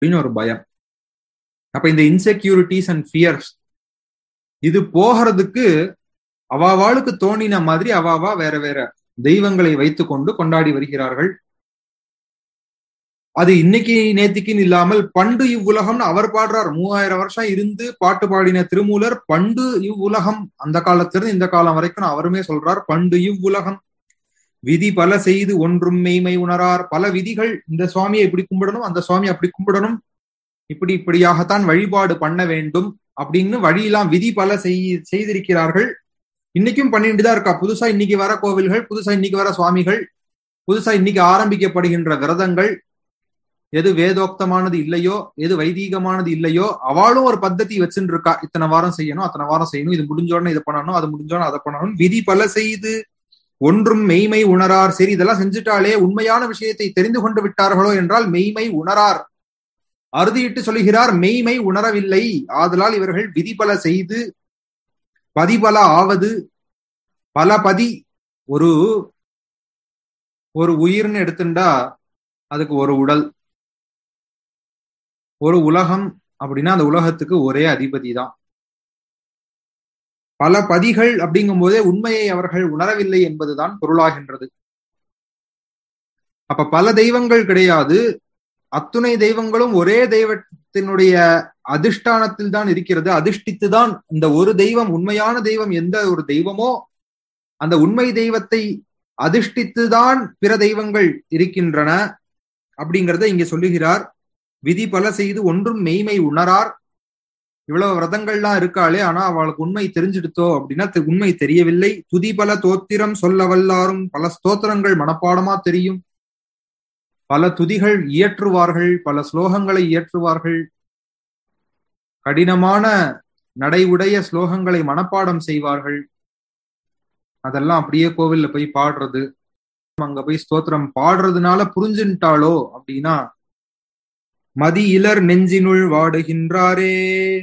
அப்படின்னு ஒரு பயம் அப்ப இந்த இன்செக்யூரிட்டிஸ் அண்ட் ஃபியர்ஸ் இது போகிறதுக்கு அவாவாளுக்கு தோணின மாதிரி அவாவா வேற வேற தெய்வங்களை வைத்துக்கொண்டு கொண்டாடி வருகிறார்கள் அது இன்னைக்கு நேத்திக்குன்னு இல்லாமல் பண்டு இவ்வுலகம்னு அவர் பாடுறார் மூவாயிரம் வருஷம் இருந்து பாட்டு பாடின திருமூலர் பண்டு இவ்வுலகம் அந்த காலத்திலிருந்து இந்த காலம் வரைக்கும் அவருமே சொல்றார் பண்டு இவ்வுலகம் விதி பல செய்து ஒன்றும் மெய்மை உணரார் பல விதிகள் இந்த சுவாமியை இப்படி கும்பிடணும் அந்த சுவாமி அப்படி கும்பிடணும் இப்படி இப்படியாகத்தான் வழிபாடு பண்ண வேண்டும் அப்படின்னு வழியெல்லாம் விதி பல செய் செய்திருக்கிறார்கள் இன்னைக்கும் பண்ணிட்டு தான் இருக்கா புதுசா இன்னைக்கு வர கோவில்கள் புதுசா இன்னைக்கு வர சுவாமிகள் புதுசா இன்னைக்கு ஆரம்பிக்கப்படுகின்ற விரதங்கள் எது வேதோக்தமானது இல்லையோ எது வைதீகமானது இல்லையோ அவளும் ஒரு பத்ததி வச்சுட்டு இருக்கா இத்தனை வாரம் செய்யணும் அத்தனை வாரம் செய்யணும் இது முடிஞ்சோடனே இதை பண்ணணும் அது முடிஞ்சோடனே அதை பண்ணணும் விதி பல செய்து ஒன்றும் மெய்மை உணரார் சரி இதெல்லாம் செஞ்சுட்டாலே உண்மையான விஷயத்தை தெரிந்து கொண்டு விட்டார்களோ என்றால் மெய்மை உணரார் அறுதியிட்டு சொல்கிறார் மெய்மை உணரவில்லை ஆதலால் இவர்கள் விதிபல செய்து பதிபல ஆவது பல பதி ஒரு ஒரு உயிர்னு எடுத்துட்டா அதுக்கு ஒரு உடல் ஒரு உலகம் அப்படின்னா அந்த உலகத்துக்கு ஒரே அதிபதி தான் பல பதிகள் அப்படிங்கும் போதே உண்மையை அவர்கள் உணரவில்லை என்பதுதான் பொருளாகின்றது அப்ப பல தெய்வங்கள் கிடையாது அத்துணை தெய்வங்களும் ஒரே தெய்வத்தினுடைய அதிஷ்டானத்தில் தான் இருக்கிறது அதிஷ்டித்து தான் இந்த ஒரு தெய்வம் உண்மையான தெய்வம் எந்த ஒரு தெய்வமோ அந்த உண்மை தெய்வத்தை அதிஷ்டித்துதான் பிற தெய்வங்கள் இருக்கின்றன அப்படிங்கிறத இங்க சொல்லுகிறார் விதி பல செய்து ஒன்றும் மெய்மை உணரார் இவ்வளவு விரதங்கள்லாம் இருக்காளே ஆனா அவளுக்கு உண்மை தெரிஞ்சிடுத்தோ அப்படின்னா உண்மை தெரியவில்லை துதி பல தோத்திரம் சொல்ல வல்லாரும் பல ஸ்தோத்திரங்கள் மனப்பாடமா தெரியும் பல துதிகள் இயற்றுவார்கள் பல ஸ்லோகங்களை இயற்றுவார்கள் கடினமான நடைவுடைய ஸ்லோகங்களை மனப்பாடம் செய்வார்கள் அதெல்லாம் அப்படியே கோவில்ல போய் பாடுறது அங்க போய் ஸ்தோத்திரம் பாடுறதுனால புரிஞ்சுட்டாளோ அப்படின்னா மதி இலர் நெஞ்சினுள் வாடுகின்றாரே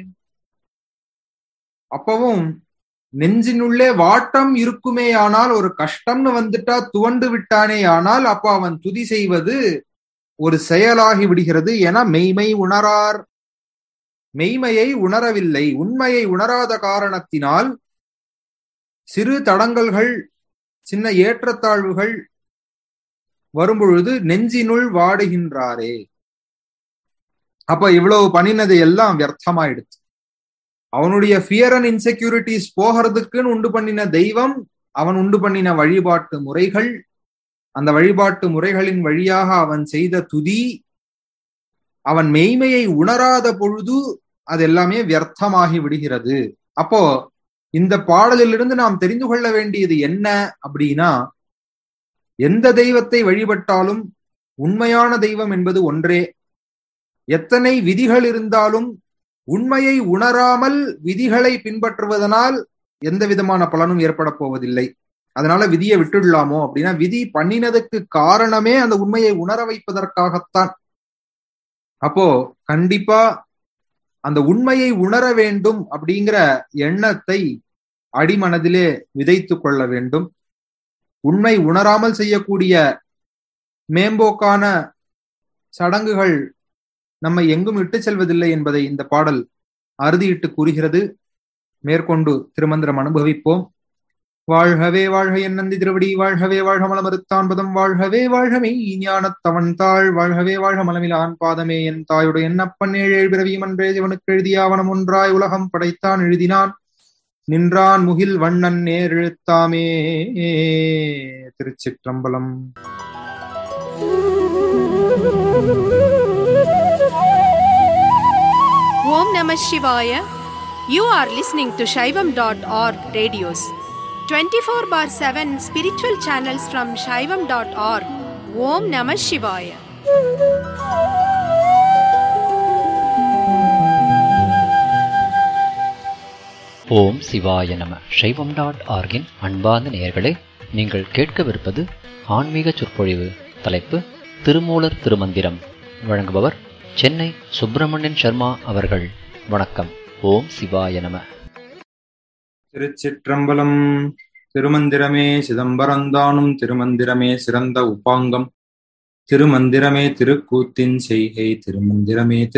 அப்பவும் நெஞ்சினுள்ளே வாட்டம் இருக்குமே ஆனால் ஒரு கஷ்டம்னு வந்துட்டா துவண்டு விட்டானே ஆனால் அப்ப அவன் துதி செய்வது ஒரு செயலாகி விடுகிறது என மெய்மை உணரார் மெய்மையை உணரவில்லை உண்மையை உணராத காரணத்தினால் சிறு தடங்கல்கள் சின்ன ஏற்றத்தாழ்வுகள் வரும்பொழுது நெஞ்சினுள் வாடுகின்றாரே அப்ப இவ்வளவு பண்ணினது எல்லாம் வியர்த்தமாயிடுச்சு அவனுடைய ஃபியர் அண்ட் இன்செக்யூரிட்டிஸ் போகிறதுக்குன்னு உண்டு பண்ணின தெய்வம் அவன் உண்டு பண்ணின வழிபாட்டு முறைகள் அந்த வழிபாட்டு முறைகளின் வழியாக அவன் செய்த துதி அவன் மெய்மையை உணராத பொழுது அது எல்லாமே வியர்த்தமாகி விடுகிறது அப்போ இந்த பாடலிலிருந்து நாம் தெரிந்து கொள்ள வேண்டியது என்ன அப்படின்னா எந்த தெய்வத்தை வழிபட்டாலும் உண்மையான தெய்வம் என்பது ஒன்றே எத்தனை விதிகள் இருந்தாலும் உண்மையை உணராமல் விதிகளை பின்பற்றுவதனால் எந்த விதமான பலனும் ஏற்பட போவதில்லை அதனால விதியை விட்டுடலாமோ அப்படின்னா விதி பண்ணினதுக்கு காரணமே அந்த உண்மையை உணர வைப்பதற்காகத்தான் அப்போ கண்டிப்பா அந்த உண்மையை உணர வேண்டும் அப்படிங்கிற எண்ணத்தை அடிமனதிலே விதைத்து கொள்ள வேண்டும் உண்மை உணராமல் செய்யக்கூடிய மேம்போக்கான சடங்குகள் நம்மை எங்கும் இட்டு செல்வதில்லை என்பதை இந்த பாடல் அறுதியிட்டு கூறுகிறது மேற்கொண்டு திருமந்திரம் அனுபவிப்போம் வாழ்கவே வாழ்க என் நந்தி திருவடி வாழ்கவே வாழ்க மலமறுத்தான் பதம் வாழ்கவே வாழ்கமே ஞானத்தவன் தாழ் வாழ்கவே வாழ்க மலமிலான் பாதமே என் தாயுடைய என்னப்பன் ஏழேழு பிறவியும் அன்றே சிவனுக்கு எழுதிய அவனம் ஒன்றாய் உலகம் படைத்தான் எழுதினான் நின்றான் முகில் வண்ணன் நேர் எழுத்தாமே திருச்சிற்றம்பலம் Om Namah Shivaya. You are listening to Shaivam.org radios. 24 bar 7 spiritual channels from Shaivam.org. Om Namah Shivaya. ஓம் சிவாய நம சைவம் டாட் ஆர்கின் அன்பார்ந்த நேயர்களே நீங்கள் கேட்கவிருப்பது ஆன்மீக சொற்பொழிவு தலைப்பு திருமூலர் திருமந்திரம் வழங்குபவர் சென்னை சுப்பிரமணியன் சர்மா அவர்கள் வணக்கம் ஓம் சிவாய நம திருச்சிற்றம்பலம் திருமந்திரமே சிதம்பரந்தானும் திருமந்திரமே சிறந்த உப்பாங்கம் திருமந்திரமே திருக்கூத்தின் செய்கை திருமந்திரமே